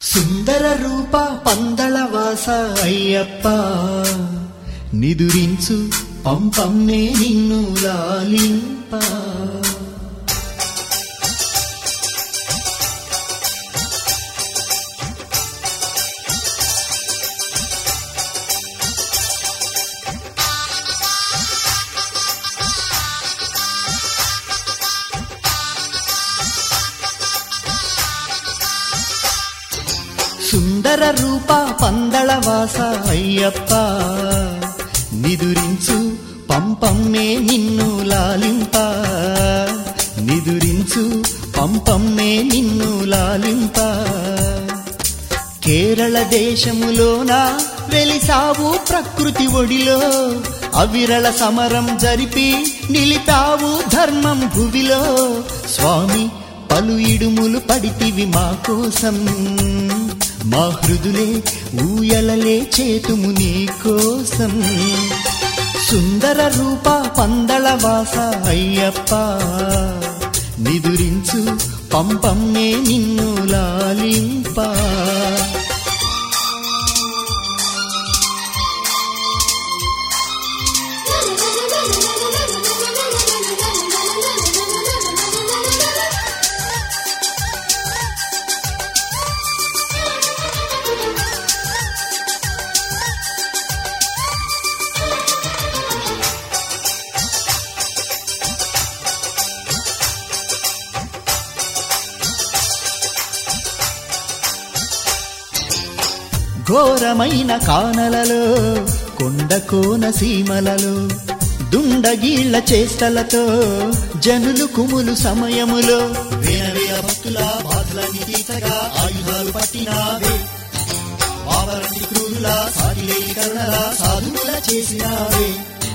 సుందర రూప పందళవాస అయ్యప్ప నిదురించు పంపమ్మే నిన్ను లాలింప సుందర రూప పందళవాస అయ్యప్ప నిదురించు పంపమ్మే నిన్ను లాలింప నిదురించు పంపమ్మే నిన్ను లాలింప కేరళ దేశములోన వెలిసావు ప్రకృతి ఒడిలో అవిరళ సమరం జరిపి నిలిపావు ధర్మం భువిలో స్వామి పలు ఇడుములు పడితివి మా కోసం మా హృదులే ఊయలలే చేతుము నీ కోసం సుందర రూప పందళవాస అయ్యప్ప నిదురించు పంపమ్మే నిన్ను లాలింప ఘోరమైన కానలలో కొండ కోన సీమలలో దుండగీళ్ల చేష్టలతో జనులు కుములు సమయములో వేల వేల భక్తుల బాధలని తీర్చగా ఆయుధాలు పట్టినావే పావరంటి క్రూరుల సాటిలేని కరుణల సాధువుల చేసినావే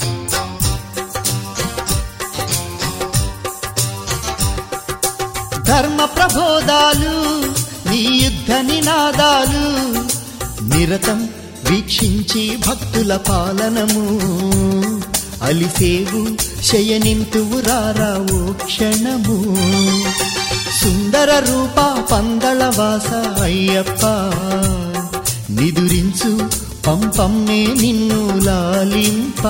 ధర్మ ప్రబోధాలు నీ యుద్ధ నినాదాలు నిరతం వీక్షించి భక్తుల పాలనము అలిసేవు శయనింతువు రారావు క్షణము సుందర రూప పందళవాస అయ్యప్ప నిదురించు పంపమ్మే నిన్ను లాలింప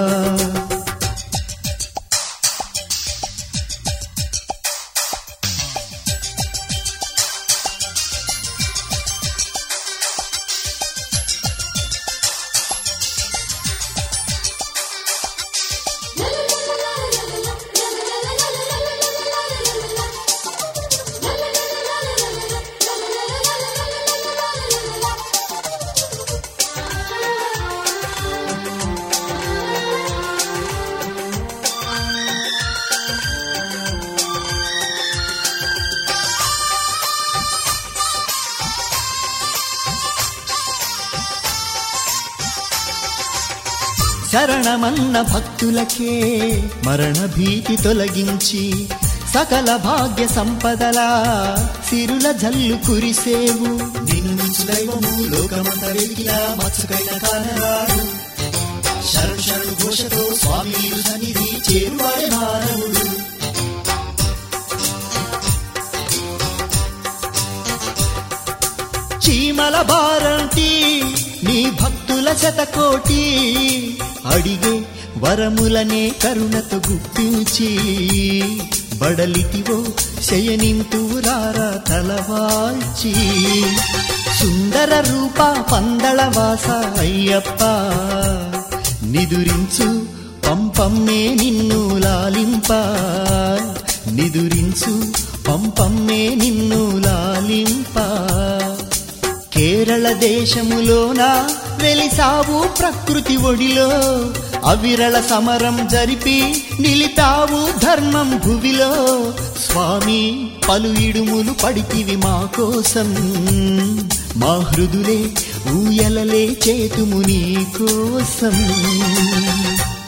శరణమన్న భక్తులకే మరణ భీతి తొలగించి సకల భాగ్య సంపదలా సిరుల జల్లు కురిసేవు నిన్ను మించు దైవము లోకమంత వెలిగిలా మత్సుకైన కానరాడు శరణు శరణు ఘోషతో స్వామి నీరు సన్నిధి చేరువాడే మానవుడు చీమల బారంటి నీ భక్తుల శతకోటి అడిగే వరములనే కరుణతో గుప్పించి బడలితివో శయనింతువు రారా తలవాల్చి సుందర రూప పందళవాస అయ్యప్ప నిదురించు పంపమ్మే నిన్ను లాలింప నిదురించు పంపమ్మే నిన్ను లాలింప కేరళ దేశములోన వెలిసావు ప్రకృతి ఒడిలో అవిరళ సమరం జరిపి నిలిపావు ధర్మం భువిలో స్వామి పలు ఇడుములు పడితివి మా కోసం మా హృదులే ఊయలలే చేతుము నీ కోసం